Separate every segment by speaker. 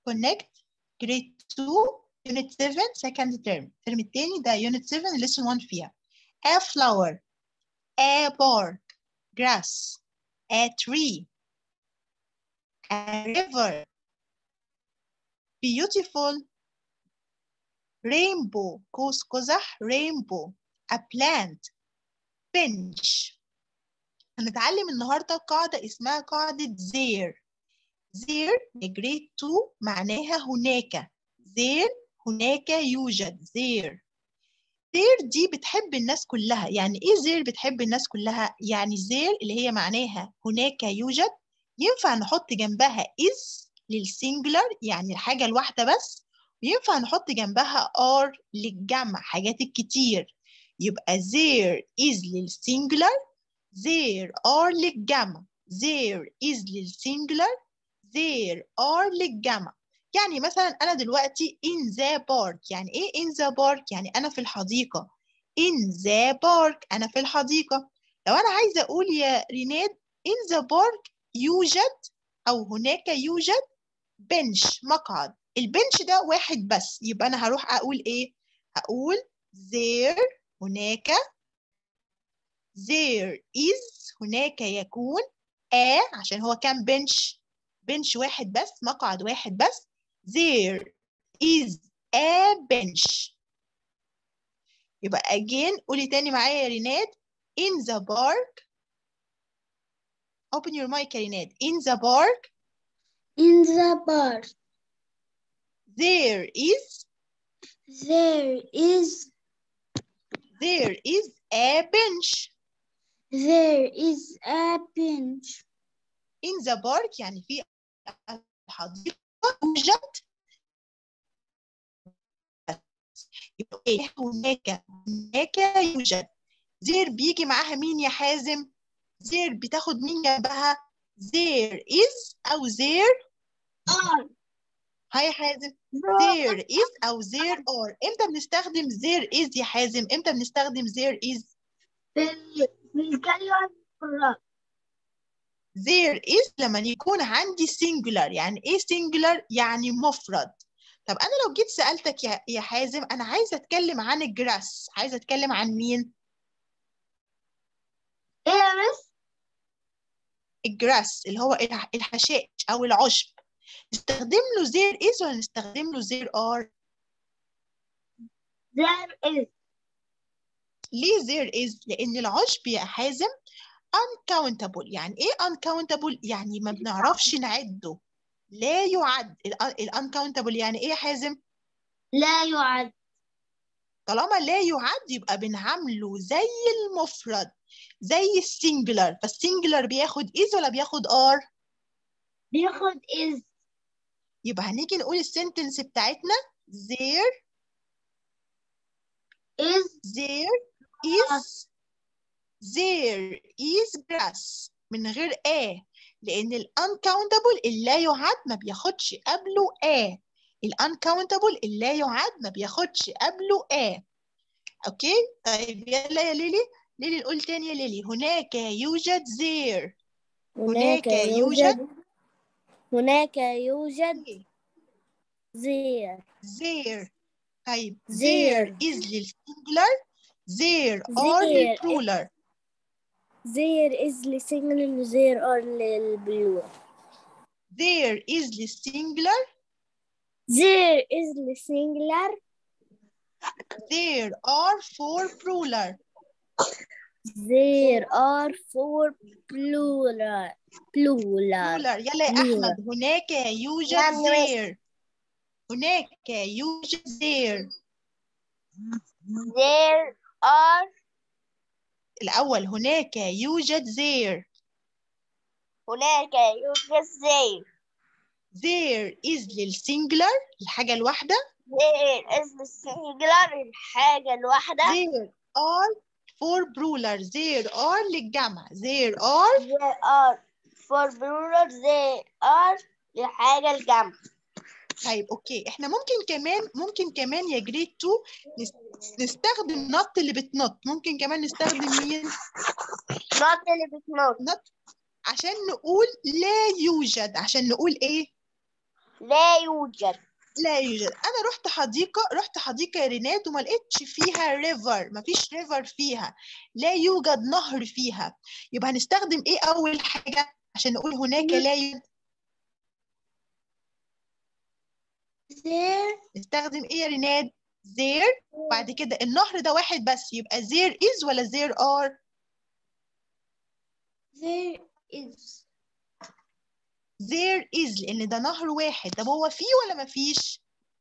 Speaker 1: connect grade 2 unit 7 second term الترم التاني ده unit 7 lesson 1 فيها a flower a bark grass a tree a river beautiful rainbow قوس قزح rainbow a plant bench هنتعلم النهارده قاعدة اسمها قاعدة there there grade 2 معناها هناك there هناك يوجد there there دي بتحب الناس كلها يعني ايه there بتحب الناس كلها يعني there اللي هي معناها هناك يوجد ينفع نحط جنبها is للسنجلر يعني الحاجة الواحدة بس وينفع نحط جنبها are للجمع حاجات الكتير يبقى there is للسنجلر there are للجمع there is للسنجلر there are للجمع يعني مثلا أنا دلوقتي in the park يعني إيه in the park يعني أنا في الحديقة in the park أنا في الحديقة لو أنا عايزة أقول يا ريناد in the park يوجد أو هناك يوجد بنش مقعد البنش ده واحد بس يبقى أنا هروح أقول إيه هقول there هناك there is هناك يكون a عشان هو كان بنش بنش واحد بس مقعد واحد بس there is a bench يبقى again قولي تاني معايا يا ريناد in the park open your mic يا ريناد in the park
Speaker 2: In the park,
Speaker 1: there is
Speaker 2: there is
Speaker 1: there is a bench
Speaker 2: there is a bench.
Speaker 1: in the park يعني في الحديقة يوجد يبقى إيه؟ هناك هناك يوجد there بيجي معاها مين يا حازم there بتاخد مين جنبها there is أو there
Speaker 2: Are
Speaker 1: هاي يا حازم there is أو there are إمتى بنستخدم there is يا حازم إمتى بنستخدم there is
Speaker 2: في في الكلمة القراء.
Speaker 1: there is لما يكون عندي singular يعني ايه singular يعني مفرد طب انا لو جيت سألتك يا يا حازم انا عايزه اتكلم عن الجراس عايزه اتكلم عن مين
Speaker 2: إيه يا مس؟
Speaker 1: الجراس اللي هو الح- الحشائش او العشب نستخدم له there is ولا نستخدم له there are
Speaker 2: There is
Speaker 1: ليه there is لان العشب يا حازم uncountable يعني ايه uncountable يعني ما بنعرفش نعده لا يعد ال ال uncountable يعني ايه يا حازم
Speaker 2: لا يعد
Speaker 1: طالما لا يعد يبقى بنعامله زي المفرد زي السنجلر فالسنجلر بياخد is ولا بياخد are
Speaker 2: بياخد is
Speaker 1: يبقى هنيجي نقول السنتنس بتاعتنا there
Speaker 2: is
Speaker 1: there is there is grass من غير a لأن ال uncountable اللي لا يعد ما بياخدش قبله a ال uncountable اللي لا يعد ما بياخدش قبله a اوكي طيب يلا يا ليلي ليلي نقول تاني يا ليلي هناك يوجد there هناك يوجد
Speaker 2: هناك يوجد there
Speaker 1: there طيب
Speaker 2: There.
Speaker 1: there is للسنجلر there are
Speaker 2: There.
Speaker 1: للبلورال
Speaker 2: there is لسنجل there are للبلور
Speaker 1: there is للسنجلر
Speaker 2: there is لسنجلر
Speaker 1: there are four plural
Speaker 2: there are four plural plural
Speaker 1: plural يلا يا
Speaker 2: plural.
Speaker 1: أحمد هناك يوجد
Speaker 2: نعم يا مس.
Speaker 1: there هناك يوجد there
Speaker 2: there are
Speaker 1: الأول هناك يوجد there
Speaker 2: هناك يوجد there
Speaker 1: there is للسنجلر الحاجة الواحدة
Speaker 2: there is للسنجلر الحاجة الواحدة
Speaker 1: there are four plural there are للجمع there are
Speaker 2: there are four plural there are لحاجة الجمع
Speaker 1: طيب اوكي احنا ممكن كمان ممكن كمان يا جريد 2 نس- نستخدم نط اللي بتنط ممكن كمان نستخدم مين
Speaker 2: not اللي بتنط
Speaker 1: نط عشان نقول لا يوجد عشان نقول ايه
Speaker 2: لا يوجد
Speaker 1: لا يوجد انا رحت حديقه رحت حديقه يا رينات وما لقيتش فيها ريفر ما فيش ريفر فيها لا يوجد نهر فيها يبقى هنستخدم ايه اول حاجه عشان نقول هناك لا يوجد
Speaker 2: there
Speaker 1: نستخدم ايه يا رينات there بعد كده النهر ده واحد بس يبقى there is ولا there are
Speaker 2: there is
Speaker 1: there is لان ده نهر واحد طب هو فيه ولا ما فيش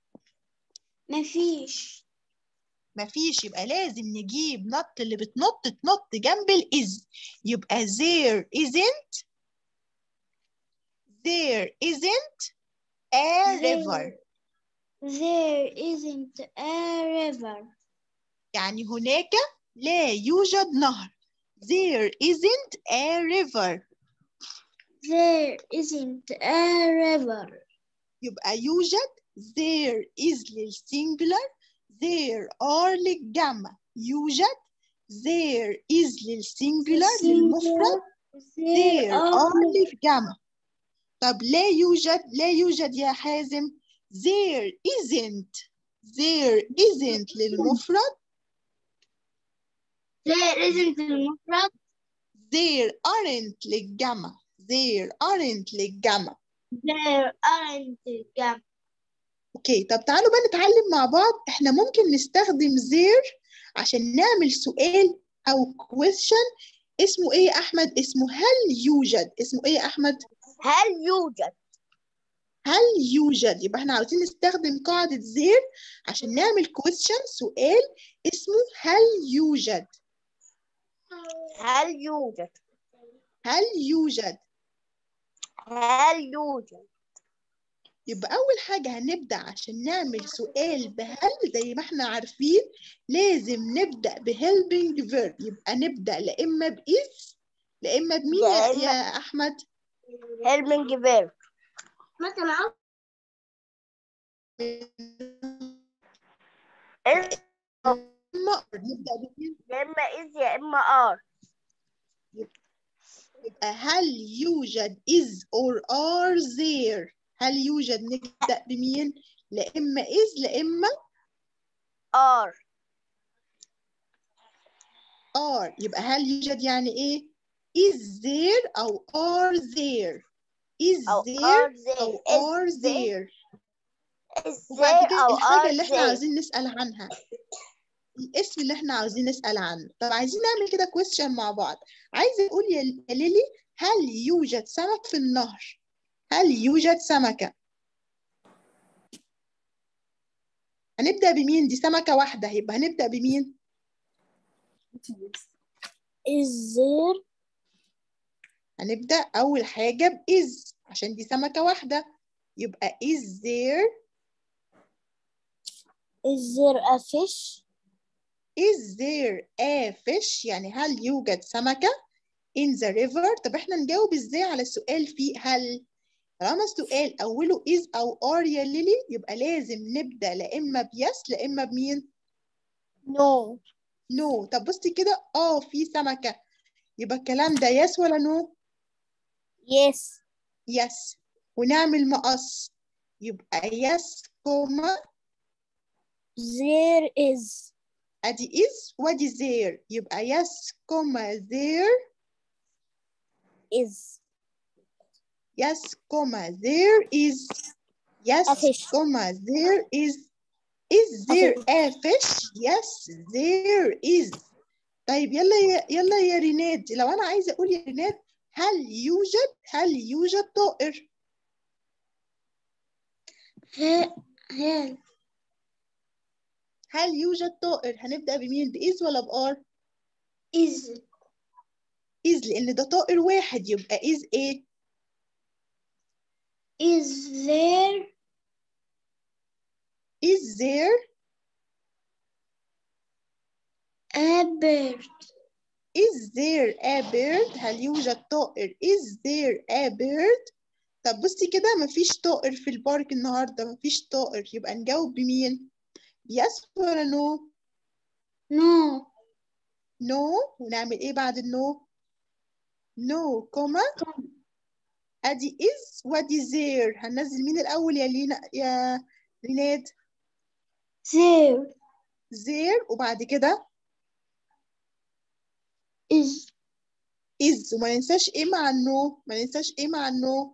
Speaker 2: مفيش
Speaker 1: مفيش يبقى لازم نجيب نط اللي بتنط تنط جنب الإز يبقى there isn't there isn't a river
Speaker 2: there isn't a river
Speaker 1: يعني هناك لا يوجد نهر there isn't a river
Speaker 2: there isn't a river
Speaker 1: يبقى يوجد there is للسنجلر there are للجمع يوجد there is للسنجلر للمفرد there are للجمع طب لا يوجد لا يوجد يا حازم there isn't there isn't للمفرد
Speaker 2: there isn't المفرد
Speaker 1: there aren't للجمع there aren't للجمع
Speaker 2: there aren't الجمع
Speaker 1: اوكي طب تعالوا بقى نتعلم مع بعض احنا ممكن نستخدم there عشان نعمل سؤال او question اسمه ايه يا احمد اسمه هل يوجد اسمه ايه يا احمد
Speaker 2: هل يوجد
Speaker 1: هل يوجد يبقى احنا عاوزين نستخدم قاعدة there عشان نعمل question سؤال اسمه هل يوجد
Speaker 2: هل يوجد
Speaker 1: هل يوجد
Speaker 2: هل يوجد
Speaker 1: يبقى أول حاجة هنبدأ عشان نعمل سؤال بهل زي ما احنا عارفين لازم نبدأ بhelping verb يبقى نبدأ لا إما بإس لا إما بمين
Speaker 2: لا
Speaker 1: يا,
Speaker 2: إما-
Speaker 1: يا أحمد
Speaker 2: helping verb متى معاك
Speaker 1: إما نبدأ بمين
Speaker 2: يا اما is يا اما are
Speaker 1: يبقى هل يوجد is or are there هل يوجد نبدأ بمين لا إما is لا إما
Speaker 2: are
Speaker 1: are يبقى هل يوجد يعني إيه is there أو are there is
Speaker 2: أو
Speaker 1: there
Speaker 2: are there
Speaker 1: أو
Speaker 2: is
Speaker 1: are
Speaker 2: there
Speaker 1: there
Speaker 2: is
Speaker 1: وبعد
Speaker 2: there
Speaker 1: كده
Speaker 2: أو
Speaker 1: الحاجة
Speaker 2: are
Speaker 1: اللي احنا
Speaker 2: there
Speaker 1: عاوزين نسأل عنها الاسم اللي احنا عاوزين نسأل عنه طب عايزين نعمل كده question مع بعض عايزة أقول يا يا ليلي هل يوجد سمك في النهر هل يوجد سمكة هنبدأ بمين دي سمكة واحدة يبقى هنبدأ بمين
Speaker 2: is there
Speaker 1: هنبدأ أول حاجة بإز عشان دي سمكة واحدة يبقى is there
Speaker 2: is there a fish
Speaker 1: is there a fish يعني هل يوجد سمكة in the river طب احنا نجاوب ازاي على السؤال فيه هل طالما السؤال أوله is أو are يا ليلي يبقى لازم نبدأ لا إما بيس لا إما بمين
Speaker 2: no
Speaker 1: نو طب بصي كده اه في سمكة يبقى الكلام ده يس ولا نو
Speaker 2: yes
Speaker 1: يس ونعمل مقص يبقى يس كوما
Speaker 2: there is
Speaker 1: ادي is وادي there يبقى يس كوما there
Speaker 2: is
Speaker 1: yes comma there is yes
Speaker 2: A fish.
Speaker 1: comma there is is there a fish yes there is طيب يلا يا يلا يا ريناد لو انا عايزه اقول يا ريناد هل يوجد هل يوجد طائر
Speaker 2: هل هل
Speaker 1: هل يوجد طائر هنبدأ بمين بإز ولا بآر
Speaker 2: is
Speaker 1: إز لأن ده طائر واحد يبقى إز إيه
Speaker 2: is there
Speaker 1: is there
Speaker 2: a bird
Speaker 1: is there a bird هل يوجد طائر is there a bird طب بصي كده مفيش طائر في البارك النهارده مفيش طائر يبقى نجاوب بمين يس ولا نو
Speaker 2: no
Speaker 1: نو ونعمل ايه بعد النو نو كوما ادي is وادي there هننزل مين الاول يا لينا يا ريناد
Speaker 2: there
Speaker 1: there وبعد كده
Speaker 2: is
Speaker 1: is وما ننساش ايه مع النو ما ننساش ايه مع النو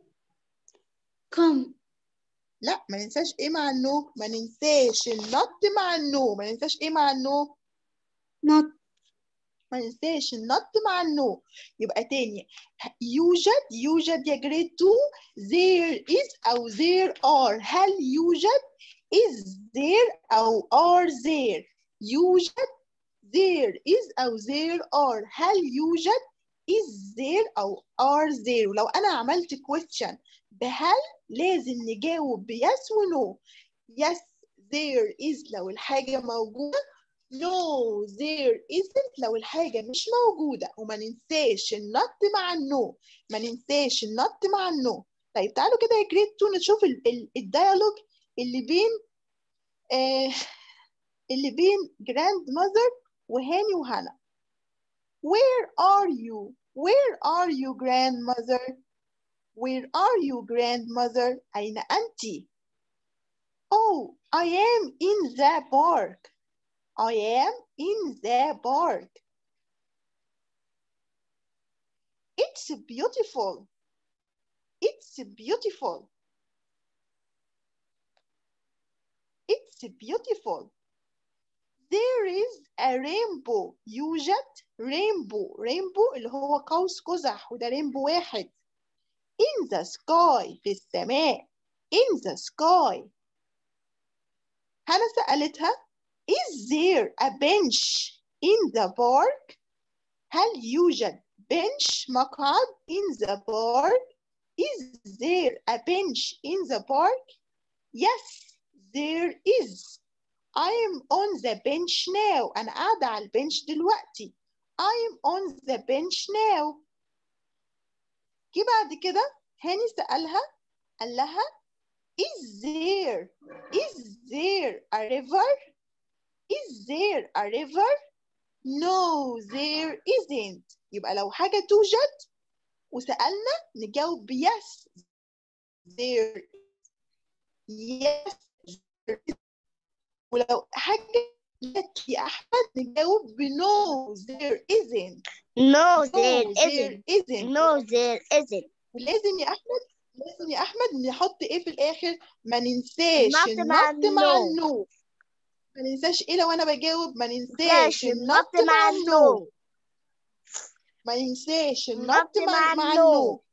Speaker 2: come
Speaker 1: لا ما ننساش ايه مع النو ما ننساش النوت مع النو ما ننساش ايه مع النو
Speaker 2: not
Speaker 1: ما ننساش النوت مع النو يبقى تاني يوجد يوجد يا جريد 2 there is او there are هل يوجد is there او are there يوجد there is او there are هل يوجد is there او are there ولو انا عملت question بهل لازم نجاوب بيس ونو yes there is لو الحاجة موجودة no there isn't لو الحاجة مش موجودة وما ننساش النط مع النو ما ننساش النط مع النو طيب تعالوا كده يا جريد 2 نشوف ال- ال- الديالوج اللي بين آه اللي بين جراند ماذر وهاني وهنا Where are you? Where are you grandmother? Where are you grandmother? أين أنت? Oh, I am in the park. I am in the park. It's beautiful. It's beautiful. It's beautiful. There is a rainbow. يوجد rainbow. Rainbow اللي هو قوس قزح وده rainbow واحد. In the sky في السماء. In the sky. هنا سألتها Is there a bench in the park? هل يوجد bench مقعد in the park? Is there a bench in the park? Yes, there is. I am on the bench now. أنا قاعدة على البنش دلوقتي. I am on the bench now. جه بعد كده هاني سألها قال لها Is there is there a river? Is there a river? No, there isn't. يبقى لو حاجة توجد وسألنا نجاوب yes. There yes. There is. ولو حاجة جت يا أحمد نجاوب ب no there isn't.
Speaker 2: no
Speaker 1: No,
Speaker 2: there
Speaker 1: there
Speaker 2: isn't
Speaker 1: isn't.
Speaker 2: no there isn't
Speaker 1: ولازم يا أحمد لازم يا أحمد نحط إيه في الآخر؟ ما ننساش
Speaker 2: النط مع
Speaker 1: النط مع
Speaker 2: النو.
Speaker 1: النو. ما ننساش إيه لو أنا بجاوب ما ننساش
Speaker 2: ننساش
Speaker 1: النط
Speaker 2: النط
Speaker 1: مع
Speaker 2: مع
Speaker 1: النو.
Speaker 2: النو
Speaker 1: ما ننساش
Speaker 2: النط
Speaker 1: النط مع
Speaker 2: مع
Speaker 1: مع
Speaker 2: النو.
Speaker 1: النو.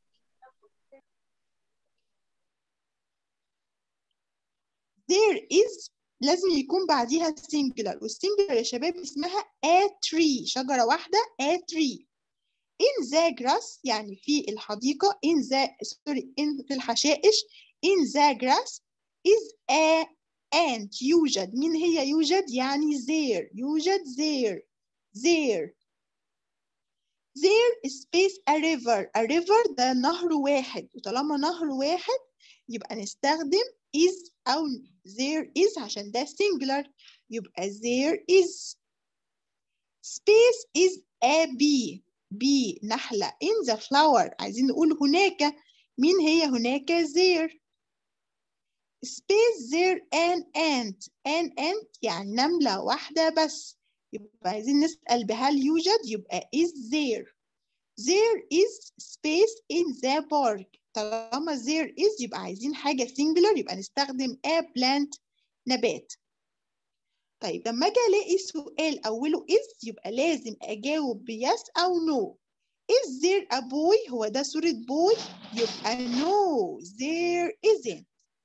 Speaker 1: there is لازم يكون بعديها singular والsingular يا شباب اسمها a tree شجرة واحدة a tree in the grass يعني في الحديقة in the sorry in في الحشائش in the grass is a ant يوجد مين هي يوجد يعني there يوجد there there there is space a river a river ده نهر واحد وطالما نهر واحد يبقى نستخدم is أو there is عشان ده singular يبقى there is space is a bee bee نحلة in the flower عايزين نقول هناك مين هي هناك there space there an ant an ant يعني نملة واحدة بس يبقى عايزين نسأل بهل يوجد يبقى is there there is space in the park طالما there is يبقى عايزين حاجة singular يبقى نستخدم a plant نبات طيب لما اجي الاقي سؤال اوله is يبقى لازم اجاوب ب yes او no is there a boy هو ده صورة boy يبقى no there isn't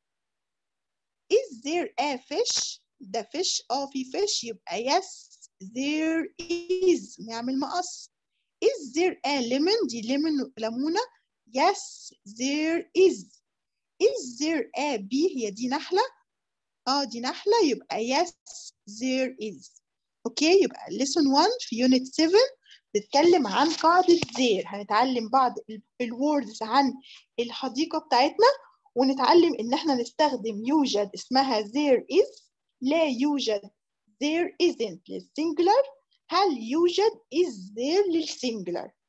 Speaker 1: is there a fish ده fish اه في fish يبقى yes there is نعمل مقص is there a lemon دي lemon ليمونة yes there is is there a bee هي دي نحلة اه دي نحلة يبقى yes there is اوكي يبقى lesson 1 في unit 7 بتتكلم عن قاعدة there هنتعلم بعض الوردز عن الحديقة بتاعتنا ونتعلم ان احنا نستخدم يوجد اسمها there is لا يوجد there isn't للسنجلر هل يوجد is there للسنجلر